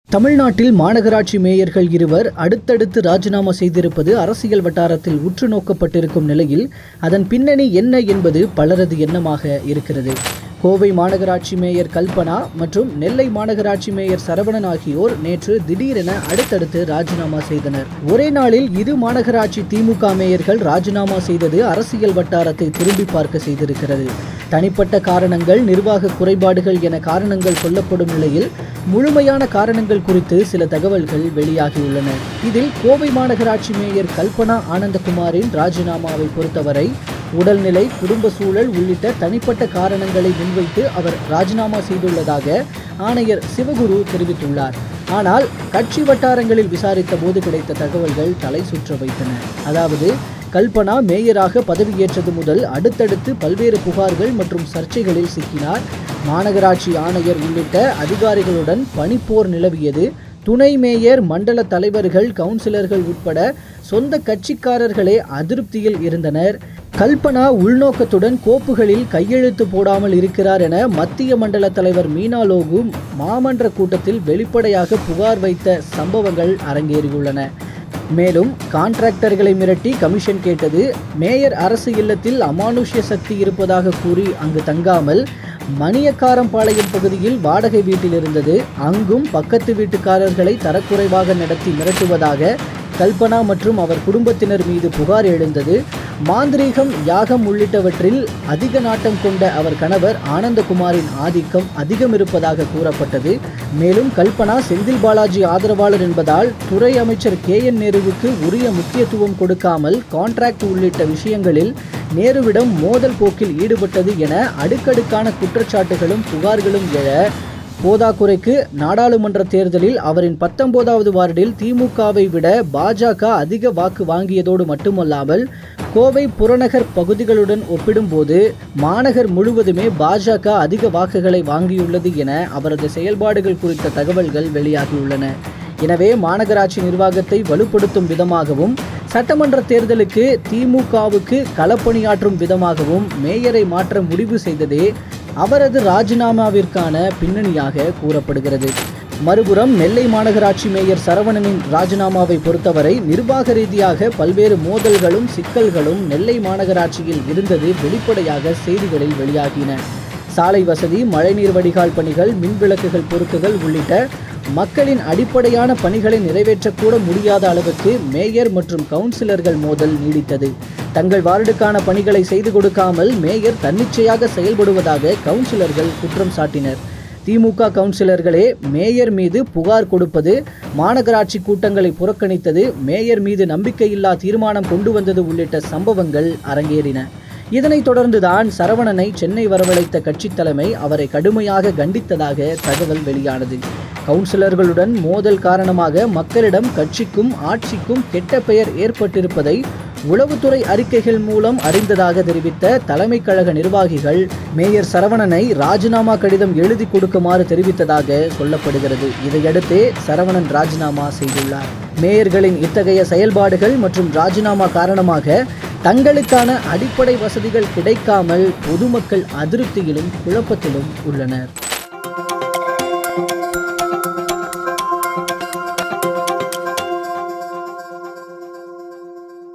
தமிழ்நாட்டில் மாநகராட்சி மேயர்கள் இருவர் அடுத்தடுத்து ராஜினாமா செய்திருப்பது அரசியல் வட்டாரத்தில் உற்று நோக்கப்பட்டிருக்கும் நிலையில் அதன் பின்னணி என்ன என்பது பலரது எண்ணமாக இருக்கிறது கோவை மாநகராட்சி மேயர் கல்பனா மற்றும் நெல்லை மாநகராட்சி மேயர் சரவணன் ஆகியோர் நேற்று திடீரென அடுத்தடுத்து ராஜினாமா செய்தனர் ஒரே நாளில் இரு மாநகராட்சி திமுக மேயர்கள் ராஜினாமா செய்தது அரசியல் வட்டாரத்தை திரும்பி பார்க்க செய்திருக்கிறது தனிப்பட்ட காரணங்கள் நிர்வாக குறைபாடுகள் என காரணங்கள் சொல்லப்படும் நிலையில் முழுமையான காரணங்கள் குறித்து சில தகவல்கள் வெளியாகியுள்ளன இதில் கோவை மாநகராட்சி மேயர் கல்பனா ஆனந்தகுமாரின் ராஜினாமாவை பொறுத்தவரை உடல்நிலை குடும்ப சூழல் உள்ளிட்ட தனிப்பட்ட காரணங்களை முன்வைத்து அவர் ராஜினாமா செய்துள்ளதாக ஆணையர் சிவகுரு தெரிவித்துள்ளார் ஆனால் கட்சி வட்டாரங்களில் விசாரித்த போது கிடைத்த தகவல்கள் தலை சுற்ற வைத்தன அதாவது கல்பனா மேயராக பதவியேற்றது முதல் அடுத்தடுத்து பல்வேறு புகார்கள் மற்றும் சர்ச்சைகளில் சிக்கினார் மாநகராட்சி ஆணையர் உள்ளிட்ட அதிகாரிகளுடன் பணிப்போர் நிலவியது துணை மேயர் மண்டல தலைவர்கள் கவுன்சிலர்கள் உட்பட சொந்த கட்சிக்காரர்களே அதிருப்தியில் இருந்தனர் கல்பனா உள்நோக்கத்துடன் கோப்புகளில் கையெழுத்து போடாமல் இருக்கிறார் என மத்திய மண்டல தலைவர் மீனா லோகு மாமன்ற கூட்டத்தில் வெளிப்படையாக புகார் வைத்த சம்பவங்கள் அரங்கேறியுள்ளன மேலும் கான்ட்ராக்டர்களை மிரட்டி கமிஷன் கேட்டது மேயர் அரசு இல்லத்தில் அமானுஷ்ய சக்தி இருப்பதாக கூறி அங்கு தங்காமல் மணியக்காரம்பாளையம் பகுதியில் வாடகை வீட்டில் இருந்தது அங்கும் பக்கத்து வீட்டுக்காரர்களை தரக்குறைவாக நடத்தி மிரட்டுவதாக கல்பனா மற்றும் அவர் குடும்பத்தினர் மீது புகார் எழுந்தது மாந்திரீகம் யாகம் உள்ளிட்டவற்றில் அதிக நாட்டம் கொண்ட அவர் கணவர் ஆனந்தகுமாரின் ஆதிக்கம் அதிகம் இருப்பதாக கூறப்பட்டது மேலும் கல்பனா செந்தில் பாலாஜி ஆதரவாளர் என்பதால் துறை அமைச்சர் கே என் நேருவுக்கு உரிய முக்கியத்துவம் கொடுக்காமல் கான்ட்ராக்ட் உள்ளிட்ட விஷயங்களில் நேருவிடம் மோதல் போக்கில் ஈடுபட்டது என அடுக்கடுக்கான குற்றச்சாட்டுகளும் புகார்களும் எழ போதாக்குறைக்கு நாடாளுமன்ற தேர்தலில் அவரின் பத்தொன்பதாவது வார்டில் திமுகவை விட பாஜக அதிக வாக்கு வாங்கியதோடு மட்டுமல்லாமல் கோவை புறநகர் பகுதிகளுடன் ஒப்பிடும்போது மாநகர் முழுவதுமே பாஜக அதிக வாக்குகளை வாங்கியுள்ளது என அவரது செயல்பாடுகள் குறித்த தகவல்கள் வெளியாகியுள்ளன எனவே மாநகராட்சி நிர்வாகத்தை வலுப்படுத்தும் விதமாகவும் சட்டமன்ற தேர்தலுக்கு திமுகவுக்கு களப்பணியாற்றும் விதமாகவும் மேயரை மாற்ற முடிவு செய்ததே அவரது ராஜினாமாவிற்கான பின்னணியாக கூறப்படுகிறது மறுபுறம் நெல்லை மாநகராட்சி மேயர் சரவணனின் ராஜினாமாவை பொறுத்தவரை நிர்வாக ரீதியாக பல்வேறு மோதல்களும் சிக்கல்களும் நெல்லை மாநகராட்சியில் இருந்தது வெளிப்படையாக செய்திகளில் வெளியாகின சாலை வசதி மழைநீர் வடிகால் பணிகள் மின்விளக்குகள் பொருத்துகள் உள்ளிட்ட மக்களின் அடிப்படையான பணிகளை நிறைவேற்றக்கூட முடியாத அளவுக்கு மேயர் மற்றும் கவுன்சிலர்கள் மோதல் நீடித்தது தங்கள் வார்டுக்கான பணிகளை செய்து கொடுக்காமல் மேயர் தன்னிச்சையாக செயல்படுவதாக கவுன்சிலர்கள் குற்றம் சாட்டினர் திமுக கவுன்சிலர்களே மேயர் மீது புகார் கொடுப்பது மாநகராட்சி கூட்டங்களை புறக்கணித்தது மேயர் மீது நம்பிக்கையில்லா தீர்மானம் கொண்டு வந்தது உள்ளிட்ட சம்பவங்கள் அரங்கேறின இதனைத் தொடர்ந்துதான் சரவணனை சென்னை வரவழைத்த கட்சித் தலைமை அவரை கடுமையாக கண்டித்ததாக தகவல் வெளியானது கவுன்சிலர்களுடன் மோதல் காரணமாக மக்களிடம் கட்சிக்கும் ஆட்சிக்கும் கெட்ட பெயர் ஏற்பட்டிருப்பதை உளவுத்துறை அறிக்கைகள் மூலம் அறிந்ததாக தெரிவித்த தலைமை கழக நிர்வாகிகள் மேயர் சரவணனை ராஜினாமா கடிதம் எழுதி கொடுக்குமாறு தெரிவித்ததாக சொல்லப்படுகிறது இதையடுத்தே சரவணன் ராஜினாமா செய்துள்ளார் மேயர்களின் இத்தகைய செயல்பாடுகள் மற்றும் ராஜினாமா காரணமாக தங்களுக்கான அடிப்படை வசதிகள் கிடைக்காமல் பொதுமக்கள் அதிருப்தியிலும் குழப்பத்திலும் உள்ளனர்